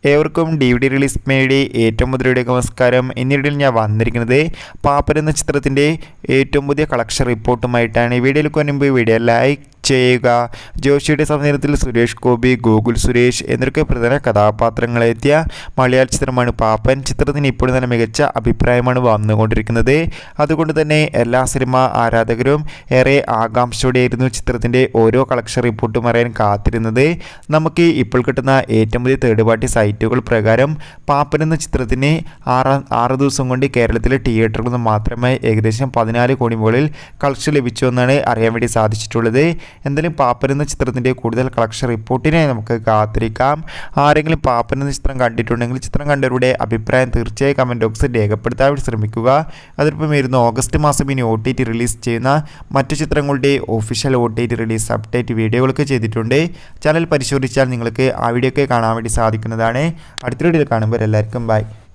ഏവർക്കും D V D release മേടി ഏറ്റവും പുതിയ നമസ്കാരം എന്നിടയിൽ ഞാൻ വന്നിരിക്കുന്നത് പാപ്പൻ എന്ന ചിത്രത്തിൻ്റെ ഏറ്റവും പുതിയ കളക്ഷൻ റിപ്പോർട്ടുമായിട്ടാണ് വീഡിയോയിൽ മുൻപ് വീഡിയോ ലൈക്ക് ചെയ്യുക ജോഷിയുടെ സംവിധാനത്തിൽ സുരേഷ് ഗോപി ഗോകുൽ സുരേഷ് എന്നൊക്കെ പ്രധാന കഥാപാത്രങ്ങളെത്തിയ മലയാള ചിത്രമാണ് പാപ്പൻ ചിത്രത്തിന് ഇപ്പോഴും നല്ല മികച്ച അഭിപ്രായമാണ് വന്നുകൊണ്ടിരിക്കുന്നത് അതുകൊണ്ട് തന്നെ എല്ലാ സിനിമ ആരാധകരും ഏറെ ആകാംക്ഷയോടെയായിരുന്നു ചിത്രത്തിൻ്റെ ഓരോ കളക്ഷൻ റിപ്പോർട്ടും അറിയാൻ കാത്തിരുന്നത് നമുക്ക് ഇപ്പോൾ കിട്ടുന്ന ഏറ്റവും പുതിയ തേർഡ് പാർട്ടി സൈറ്റുകൾ പ്രകാരം പാപ്പൻ എന്ന ചിത്രത്തിന് ആറ് ആറ് ദിവസം കൊണ്ട് കേരളത്തിലെ തിയേറ്ററുകളിൽ നിന്ന് മാത്രമായി ഏകദേശം പതിനാല് കോടി മുകളിൽ കളക്ഷൻ ലഭിച്ചു എന്നാണ് അറിയാൻ വേണ്ടി സാധിച്ചിട്ടുള്ളത് എന്തായാലും പാപ്പൻ എന്ന ചിത്രത്തിൻ്റെ കൂടുതൽ കളക്ഷൻ റിപ്പോർട്ടിനായി നമുക്ക് കാത്തിരിക്കാം ആരെങ്കിലും പാപ്പൻ എന്ന ചിത്രം കണ്ടിട്ടുണ്ടെങ്കിൽ ചിത്രം കണ്ടവരുടെ അഭിപ്രായം തീർച്ചയായും കമൻറ്റ് ബോക്സിൽ രേഖപ്പെടുത്താൻ വേണ്ടി ശ്രമിക്കുക അതിനൊപ്പം വരുന്ന ഓഗസ്റ്റ് മാസം ഇനി ഒ ടി ടി റിലീസ് ചെയ്യുന്ന മറ്റു ചിത്രങ്ങളുടെ official O T T release update വീഡിയോകളൊക്കെ ചെയ്തിട്ടുണ്ട് ചാനൽ പരിശോധിച്ചാൽ നിങ്ങൾക്ക് ആ വീഡിയോ ഒക്കെ കാണാൻ വേണ്ടി സാധിക്കുന്നതാണ് അടുത്ത വീഡിയോയിൽ കാണുമ്പോൾ എല്ലാവർക്കും ബൈ